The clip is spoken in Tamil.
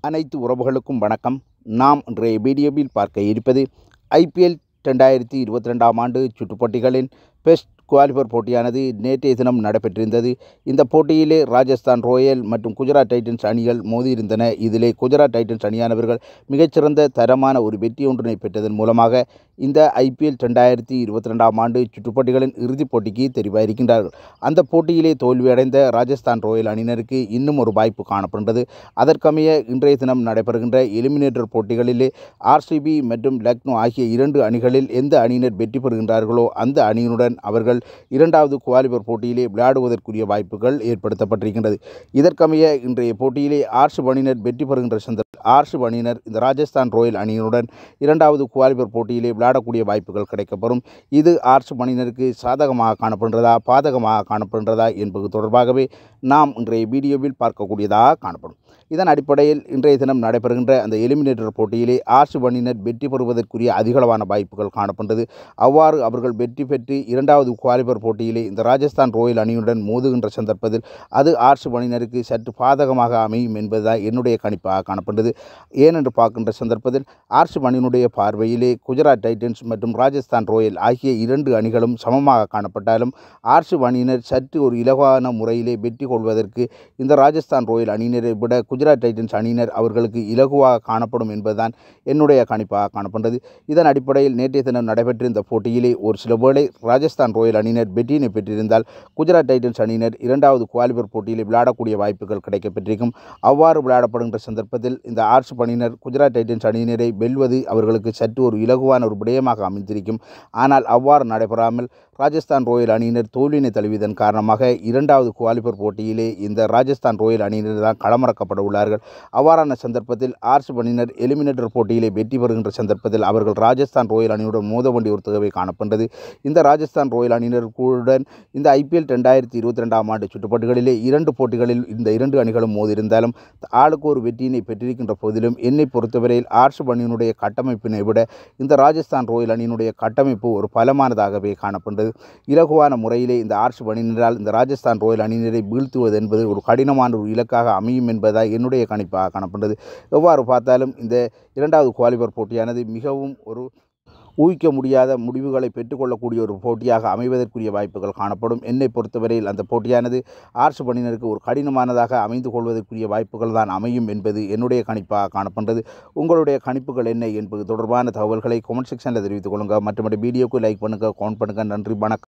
அனைத்து உறவுகளுக்கும் வணக்கம் நாம் இன்றைய வீடியோவில் பார்க்க இருப்பது ஐபிஎல் ரெண்டாயிரத்தி இருபத்தி ரெண்டாம் ஆண்டு சுற்றுப்போட்டிகளின் பெஸ்ட் குவாலிஃபர் போட்டியானது நேற்றைய தினம் நடைபெற்றிருந்தது இந்த போட்டியிலே ராஜஸ்தான் ராயல் மற்றும் குஜராத் டைட்டன்ஸ் அணிகள் மோதியிருந்தன இதிலே குஜராத் டைட்டன்ஸ் அணியானவர்கள் மிகச்சிறந்த தரமான ஒரு வெற்றி ஒன்றினை பெற்றதன் மூலமாக இந்த ஐபிஎல் ரெண்டாயிரத்தி இருபத்தி ரெண்டாம் ஆண்டு சுற்றுப்போட்டிகளின் இறுதிப் போட்டிக்கு தெரிவாயிருக்கின்றார்கள் அந்த போட்டியிலே தோல்வியடைந்த ராஜஸ்தான் ராயல் அணியினருக்கு இன்னும் ஒரு வாய்ப்பு காணப்படுகிறது அதற்கமைய இன்றைய தினம் நடைபெறுகின்ற எலிமினேட்டர் போட்டிகளிலே ஆர்சிபி மற்றும் லக்னோ ஆகிய இரண்டு அணிகளில் எந்த அணியினர் வெற்றி பெறுகின்றார்களோ அந்த அணியினுடன் அவர்கள் இரண்டாவது குவாலிபர் போட்டியிலே விளையாடுவதற்குரிய வாய்ப்புகள் ஏற்படுத்தப்பட்டிருக்கின்றது இதற்கமைய இன்றைய போட்டியிலே ஆர்ஷிப் அணியினர் வெற்றி பெறுகின்ற சந்தர்ப்ப ஆர்ஷிப் அணியினர் இந்த ராஜஸ்தான் ராயல் அணியினுடன் இரண்டாவது குவாலிபர் போட்டியிலே விளையாடக்கூடிய வாய்ப்புகள் கிடைக்கப்பெறும் இது ஆர்ஷிப் அணியினருக்கு சாதகமாக காணப்படுகிறதா பாதகமாக காணப்படுகிறதா என்பது தொடர்பாகவே நாம் இன்றைய வீடியோவில் பார்க்கக்கூடியதாக காணப்படும் இதன் அடிப்படையில் இன்றைய தினம் நடைபெறுகின்ற அந்த எலிமினேட்டர் போட்டியிலே ஆர்ஷிப் அணியினர் வெற்றி பெறுவதற்குரிய அதிகளவான வாய்ப்புகள் காணப்படுகிறது அவ்வாறு அவர்கள் வெற்றி பெற்று இரண்டாவது குவாலிபர் போட்டியிலே இந்த ராஜஸ்தான் ராயல் அணியுடன் மோதுகின்ற சந்தர்ப்பத்தில் அது ஆர்ஷிப் அணியினருக்கு சற்று பாதகமாக அமையும் என்பதுதான் என்னுடைய கணிப்பாக காணப்படுகிறது ஏனென்று பார்க்கின்ற சந்தர்ப்பத்தில் ஆர்ஷிப் அணியினுடைய பார்வையிலே குஜராத் டைட்டன்ஸ் மற்றும் ராஜஸ்தான் ராயல் ஆகிய இரண்டு அணிகளும் சமமாக காணப்பட்டாலும் ஆர்ஷிப் அணியினர் சற்று ஒரு இலகுவான முறையிலே வெற்றி கொள்வதற்கு இந்த ராஜஸ்தான் ராயல் அணியினரை விட குஜராத் டைட்டன்ஸ் அணியினர் அவர்களுக்கு இலகுவாக காணப்படும் என்பதுதான் என்னுடைய கணிப்பாக காணப்படுகிறது இதன் அடிப்படையில் நேற்றைய தினம் நடைபெற்றிருந்த போட்டியிலே ஒரு சில வேளை ராஜஸ்தான் ராயல் அணியினர் வெற்றியினை பெற்றிருந்தால் குஜராத் டைட்டன்ஸ் அணியினர் இரண்டாவது குவாலிபர் போட்டியில் விளையாடக்கூடிய வாய்ப்புகள் கிடைக்கப்பெற்றிருக்கும் அவ்வாறு விளையாடப்படுகின்ற சந்தர்ப்பத்தில் இந்த ஆர்ட்ஸ் அணியினர் குஜராத் டைட்டன்ஸ் அணியினரை வெல்வது அவர்களுக்கு சற்று ஒரு இலகுவான ஒரு விடயமாக அமைந்திருக்கும் ஆனால் அவ்வாறு நடைபெறாமல் ராஜஸ்தான் ராயல் அணியினர் தோல்வியினை தழுவியதன் காரணமாக இரண்டாவது குவாலிபர் போட்டியிலே இந்த ராஜஸ்தான் ராயல் அணியினர் தான் களமிறக்கப்பட உள்ளார்கள் அவ்வாறான சந்தர்ப்பத்தில் ஆர்ட்ஸ் அணியினர் எலிமினேட்டர் போட்டியிலே வெற்றி பெறுகின்ற சந்தர்ப்பத்தில் அவர்கள் ராஜஸ்தான் ராயல் அணியுடன் மோத வேண்டிய ஒரு தேவை காணப்படுகிறது இந்த ராஜஸ்தான் ராயல் அணியினருடன் இந்த ஐபிஎல் ரெண்டாயிரத்தி இருபத்தி ரெண்டாம் ஆண்டு சுற்றுப்பாட்டுகளிலே இரண்டு போட்டிகளில் இந்த இரண்டு அணிகளும் மோதியிருந்தாலும் ஆளுக்கு ஒரு வெற்றியினை பெற்றிருக்கின்ற போதிலும் என்னை பொறுத்தவரையில் ஆர்ட்ஸ் அணியினுடைய கட்டமைப்பினை விட இந்த ராஜஸ்தான் ராயல் அணியினுடைய கட்டமைப்பு ஒரு பலமானதாகவே காணப்படுகிறது இலகுவான முறையிலே இந்த ஆர்ட்ஸ் அணியினரால் இந்த ராஜஸ்தான் ராயல் அணியினரை வீழ்த்துவது என்பது ஒரு கடினமான ஒரு இலக்காக அமையும் என்பதாக என்னுடைய கணிப்பாக காணப்படுகிறது எவ்வாறு பார்த்தாலும் இந்த இரண்டாவது குவாலிபர் போட்டியானது மிகவும் ஒரு ஊகிக்க முடியாத முடிவுகளை பெற்றுக்கொள்ளக்கூடிய ஒரு போட்டியாக அமைவதற்குரிய வாய்ப்புகள் காணப்படும் என்னை பொறுத்தவரையில் அந்த போட்டியானது ஆர்ட்ஸ் பணியினருக்கு ஒரு கடினமானதாக அமைந்து கொள்வதற்குரிய வாய்ப்புகள் தான் அமையும் என்பது என்னுடைய கணிப்பாக காணப்படுறது உங்களுடைய கணிப்புகள் என்ன என்பது தொடர்பான தகவல்களை கமெண்ட் செக்ஷனில் தெரிவித்துக் கொள்ளுங்கள் மற்றபடி வீடியோக்கு லைக் பண்ணுங்கள் கவுண்ட் பண்ணுங்கள் நன்றி வணக்கம்